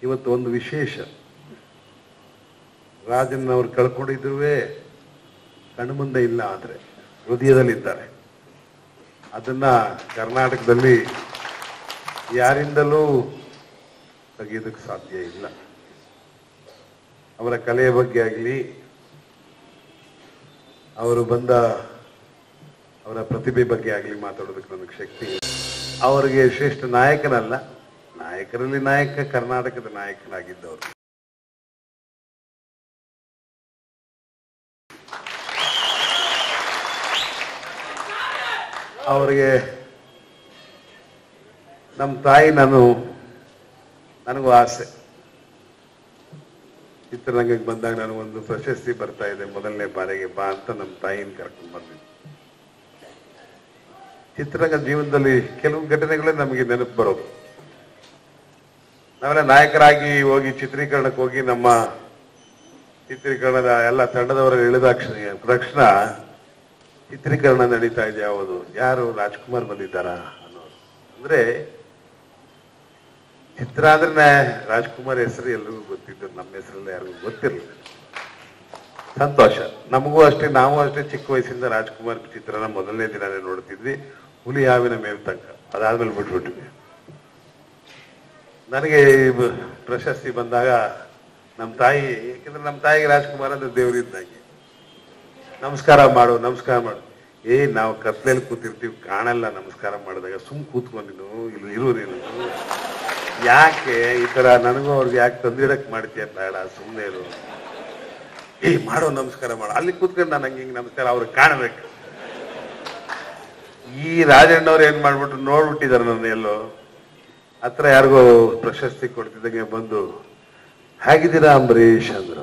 ಇವತ್ತು ಒಂದು ವಿಶೇಷ ರಾಜನ್ ಅವ್ರು ಕಳ್ಕೊಂಡಿದ್ರು ಕಣ್ಮುಂದೆ ಇಲ್ಲ ಆದರೆ ಹೃದಯದಲ್ಲಿದ್ದಾರೆ ಅದನ್ನ ಕರ್ನಾಟಕದಲ್ಲಿ ಯಾರಿಂದಲೂ ತೆಗೆಯೋದಕ್ಕೆ ಸಾಧ್ಯ ಇಲ್ಲ ಅವರ ಕಲೆಯ ಬಗ್ಗೆ ಆಗಲಿ ಅವರು ಬಂದ ಅವರ ಪ್ರತಿಭೆ ಬಗ್ಗೆ ಆಗಲಿ ಮಾತಾಡೋದಕ್ಕೆ ನನಗೆ ಶಕ್ತಿ ಇಲ್ಲ. ಅವರಿಗೆ ಶ್ರೇಷ್ಠ ನಾಯಕನಲ್ಲ ನಾಯಕರಲ್ಲಿ ನಾಯಕ ಕರ್ನಾಟಕದ ನಾಯಕನಾಗಿದ್ದವರು ಅವರಿಗೆ ನಮ್ಮ ತಾಯಿ ನಾನು ನನಗೂ ಆಸೆ ಚಿತ್ರರಂಗಕ್ಕೆ ಬಂದಾಗ ನಾನು ಒಂದು ಪ್ರಶಸ್ತಿ ಬರ್ತಾ ಇದೆ ಮೊದಲನೇ ಬಾರಿಗೆ ಬಾ ಅಂತ ನಮ್ಮ ತಾಯಿನ ಕರ್ಕೊಂಡು ಬಂದಿದ್ದೆ ಚಿತ್ರರಂಗ ಜೀವನದಲ್ಲಿ ಕೆಲವು ಘಟನೆಗಳೇ ನಮಗೆ ನೆನಪು ಬರೋದು ನಾವೆಲ್ಲ ನಾಯಕರಾಗಿ ಹೋಗಿ ಚಿತ್ರೀಕರಣಕ್ಕೆ ಹೋಗಿ ನಮ್ಮ ಚಿತ್ರೀಕರಣದ ಎಲ್ಲ ತಂಡದವರು ಇಳಿದಾಕ್ಷ ತಕ್ಷಣ ಚಿತ್ರೀಕರಣ ನಡೀತಾ ಇದೆ ಯಾವುದು ಯಾರು ರಾಜ್ಕುಮಾರ್ ಬಂದಿದ್ದಾರಾ ಅನ್ನೋದು ಅಂದ್ರೆ ಚಿತ್ರ ಅಂದ್ರೆ ರಾಜ್ಕುಮಾರ್ ಹೆಸರು ಎಲ್ರಿಗೂ ಗೊತ್ತಿದ್ದು ನಮ್ಮ ಹೆಸರಲ್ಲಿ ಯಾರಿಗೂ ಗೊತ್ತಿರಲಿಲ್ಲ ಸಂತೋಷ ನಮಗೂ ಅಷ್ಟೇ ನಾವು ಅಷ್ಟೇ ಚಿಕ್ಕ ವಯಸ್ಸಿಂದ ರಾಜ್ಕುಮಾರ್ ಚಿತ್ರನ ಮೊದಲನೇ ದಿನನೇ ನೋಡ್ತಿದ್ವಿ ಹುಲಿ ಹಾವಿನ ಮೇಲ್ ತನಕ ಅದಾದ್ಮೇಲೆ ಬಿಟ್ಬಿಟ್ವಿ ನನಗೆ ಈ ಬ- ಪ್ರಶಸ್ತಿ ಬಂದಾಗ ನಮ್ಮ ತಾಯಿ ಯಾಕಂದ್ರೆ ನಮ್ಮ ತಾಯಿಗೆ ರಾಜ್ಕುಮಾರ್ ಅಂದ್ರೆ ದೇವರಿದ್ದಾಗೆ ನಮಸ್ಕಾರ ಮಾಡು ನಮಸ್ಕಾರ ಮಾಡು ಏ ನಾವು ಕತ್ಲೆಯಲ್ಲಿ ಕೂತಿರ್ತೀವಿ ಕಾಣಲ್ಲ ನಮಸ್ಕಾರ ಮಾಡಿದಾಗ ಸುಮ್ ಕೂತ್ಕೊಂಡಿನು ಇಲ್ಲಿ ಇರು ನೀನು ಯಾಕೆ ಈ ತರ ನನಗೂ ಅವ್ರಿಗೆ ಯಾಕೆ ತಂದಿಡಕ್ ಮಾಡ್ತೀಯ ಬೇಡ ಸುಮ್ಮನೆ ಇರು ಏ ಮಾಡೋ ನಮಸ್ಕಾರ ಮಾಡು ಅಲ್ಲಿ ಕೂತ್ಕೊಂಡು ನಾನು ಹಂಗೆ ಹಿಂಗೆ ನಮಸ್ಕಾರ ಅವ್ರಿಗೆ ಕಾಣಬೇಕು ಈ ರಾಜಣ್ಣವ್ರು ಏನ್ ಮಾಡ್ಬಿಟ್ರು ನೋಡ್ಬಿಟ್ಟಿದಾರೆ ನನ್ನ ಎಲ್ಲೋ ಹತ್ರ ಯಾರಿಗೋ ಪ್ರಶಸ್ತಿ ಕೊಡ್ತಿದ್ದಂಗೆ ಬಂದು ಹೇಗಿದ್ದೀರಾ ಅಂಬರೀಷ್ ಅಂದ್ರು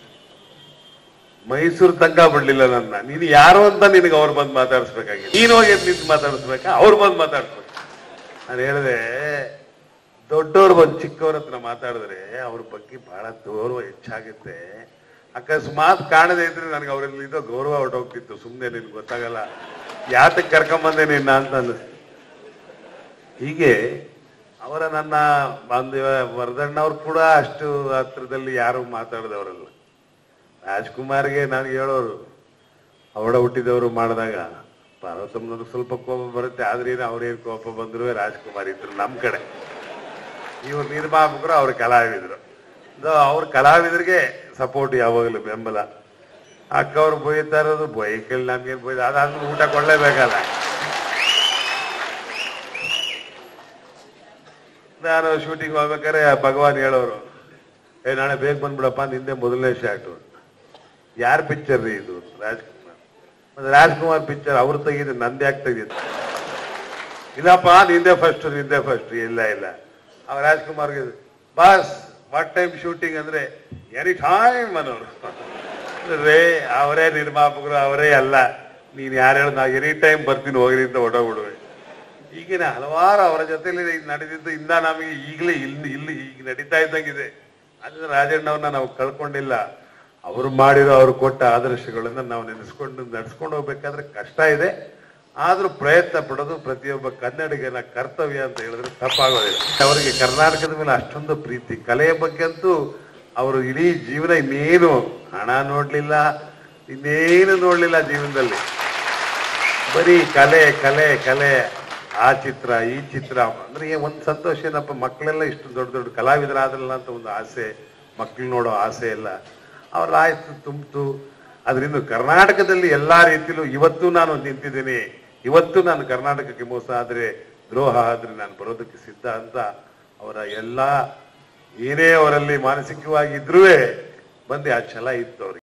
ಮೈಸೂರು ತನಕ ಬಿಡ್ಲಿಲ್ಲ ನನ್ನ ನೀನು ಯಾರು ಅಂತ ನಿನಗೆ ಅವ್ರು ಬಂದು ಮಾತಾಡಿಸ್ಬೇಕಾಗಿ ನೀನು ಹೋಗಿ ಎದ್ದು ನಿಂತು ಮಾತಾಡಿಸ್ಬೇಕಾ ಅವ್ರು ಬಂದು ಮಾತಾಡ್ಸ್ಬೇಕು ನಾನು ಹೇಳಿದೆ ದೊಡ್ಡವ್ರು ಬಂದು ಚಿಕ್ಕವ್ರ ಹತ್ರ ಮಾತಾಡಿದ್ರೆ ಅವ್ರ ಬಗ್ಗೆ ಬಹಳ ಗೌರವ ಹೆಚ್ಚಾಗುತ್ತೆ ಅಕಸ್ಮಾತ್ ಕಾಣದೇ ಇದ್ರೆ ನನಗೆ ಅವರಲ್ಲಿ ಇದೋ ಗೌರವ ಹೊರಟೋಗ್ತಿತ್ತು ಸುಮ್ಮನೆ ನಿನ್ಗೆ ಗೊತ್ತಾಗಲ್ಲ ಯಾತಕ್ಕೆ ಕರ್ಕೊಂಬಂದೆ ನಿನ್ನ ಅಂತ ಅನ್ನಿಸ್ತು ಹೀಗೆ ಅವರ ನನ್ನ ಬಾಂಧವ್ಯ ವರದಣ್ಣವ್ರು ಕೂಡ ಅಷ್ಟು ಹತ್ರದಲ್ಲಿ ಯಾರು ಮಾತಾಡಿದವರಲ್ಲ ರಾಜ್ಕುಮಾರ್ಗೆ ನಾನು ಹೇಳೋರು ಅವಡ ಹುಟ್ಟಿದವರು ಮಾಡಿದಾಗ ಪಾರ್ವತಮ್ಮನವ್ರಿಗೆ ಸ್ವಲ್ಪ ಕೋಪ ಬರುತ್ತೆ ಆದ್ರೆ ಏನು ಅವ್ರೇನು ಕೋಪ ಬಂದ್ರು ರಾಜ್ಕುಮಾರ್ ಇದ್ರು ನಮ್ಮ ಕಡೆ ಇವ್ರು ನಿರ್ಮಾಪಕರು ಅವ್ರ ಕಲಾವಿದರು ಇದು ಅವ್ರ ಕಲಾವಿದರಿಗೆ ಸಪೋರ್ಟ್ ಯಾವಾಗಲೂ ಬೆಂಬಲ ಅಕ್ಕ ಅವ್ರು ಬೈತಾ ಇರೋದು ಬೈಕಲ್ಲಿ ನಮ್ಗೇನು ಬೈದ ಅದಾದ್ಮೇಲೆ ಊಟ ಕೊಳ್ಳೇಬೇಕಲ್ಲ ನಾನು ಶೂಟಿಂಗ್ ಹೋಗ್ಬೇಕಾದ್ರೆ ಭಗವಾನ್ ಹೇಳೋರು ಏ ನಾಳೆ ಬೇಗ ಬಂದ್ಬಿಡಪ್ಪ ನಿಂದೆ ಮೊದಲನೇ ಶಾಟು ಯಾರ ಪಿಕ್ಚರ್ ರೀ ಇದು ರಾಜ್ಕುಮಾರ್ ಮತ್ತೆ ರಾಜ್ಕುಮಾರ್ ಪಿಕ್ಚರ್ ಅವ್ರು ತೆಗಿದ್ರು ನಂದೇ ಯಾಕೆ ತೆಗಿದ್ರು ಇಲ್ಲಪ್ಪ ನಿಂದೆ ಫಸ್ಟ್ ನಿಂದೆ ಫಸ್ಟ್ ಇಲ್ಲ ಇಲ್ಲ ಅವ ರಾಜ್ಕುಮಾರ್ಗೆ ಬಾಸ್ ವಾಟ್ ಟೈಮ್ ಶೂಟಿಂಗ್ ಅಂದ್ರೆ ಎನಿ ಟೈಮ್ ಅನ್ನೋರು ರೇ ಅವರೇ ನಿರ್ಮಾಪಕರು ಅವರೇ ಅಲ್ಲ ನೀನ್ ಯಾರು ಹೇಳ ನಾ ಎನಿ ಟೈಮ್ ಬರ್ತೀನಿ ಹೋಗ್ರಿ ಅಂತ ಹೊಡೋಗ್ಬಿಡುವೆ ಈಗಿನ ಹಲವಾರು ಅವರ ಜೊತೆಲಿ ನಡೆದಿದ್ದು ಇಂದ ನಮಗೆ ಈಗಲೇ ಇಲ್ಲಿ ಇಲ್ಲಿ ಈಗ ನಡೀತಾ ಇದ್ದಂಗಿದೆ ಆದ್ರೆ ರಾಜಣ್ಣವ್ರನ್ನ ನಾವು ಕಳ್ಕೊಂಡಿಲ್ಲ ಅವರು ಮಾಡಿರೋ ಅವ್ರು ಕೊಟ್ಟ ಆದರ್ಶಗಳನ್ನ ನಾವು ನೆನೆಸ್ಕೊಂಡು ನಡ್ಸ್ಕೊಂಡು ಹೋಗ್ಬೇಕಾದ್ರೆ ಕಷ್ಟ ಇದೆ ಆದ್ರೂ ಪ್ರಯತ್ನ ಪಡೋದು ಪ್ರತಿಯೊಬ್ಬ ಕನ್ನಡಿಗನ ಕರ್ತವ್ಯ ಅಂತ ಹೇಳಿದ್ರೆ ತಪ್ಪಾಗೋದಿಲ್ಲ ಅವರಿಗೆ ಕರ್ನಾಟಕದ ಮೇಲೆ ಅಷ್ಟೊಂದು ಪ್ರೀತಿ ಕಲೆಯ ಬಗ್ಗೆ ಅಂತೂ ಅವರು ಇಡೀ ಜೀವನ ಇನ್ನೇನು ಹಣ ನೋಡ್ಲಿಲ್ಲ ಇನ್ನೇನು ನೋಡ್ಲಿಲ್ಲ ಜೀವನದಲ್ಲಿ ಬರೀ ಕಲೆ ಕಲೆ ಕಲೆ ಆ ಚಿತ್ರ ಈ ಚಿತ್ರ ಅಂದ್ರೆ ಏ- ಒಂದ್ ಸಂತೋಷ ಏನಪ್ಪ ಮಕ್ಕಳೆಲ್ಲ ಇಷ್ಟು ದೊಡ್ಡ ದೊಡ್ಡ ಕಲಾವಿದರಾದ್ರಲ್ಲ ಅಂತ ಒಂದು ಆಸೆ ಮಕ್ಕಳು ನೋಡೋ ಆಸೆ ಎಲ್ಲ ಅವ್ರ ಆಯ್ತು ತುಂಬಿತು ಅದರಿಂದ ಕರ್ನಾಟಕದಲ್ಲಿ ಎಲ್ಲಾ ರೀತಿಲೂ ಇವತ್ತು ನಾನು ನಿಂತಿದ್ದೀನಿ ಇವತ್ತು ನಾನು ಕರ್ನಾಟಕಕ್ಕೆ ಮೋಸ ಆದ್ರೆ ದ್ರೋಹ ಆದ್ರೆ ನಾನು ಬರೋದಕ್ಕೆ ಸಿದ್ಧ ಅಂತ ಅವರ ಎಲ್ಲಾ ಏನೇ ಅವರಲ್ಲಿ ಮಾನಸಿಕವಾಗಿ ಇದ್ರೂ ಬಂದು ಆ ಛಲ ಇತ್ತು ಅವ್ರಿಗೆ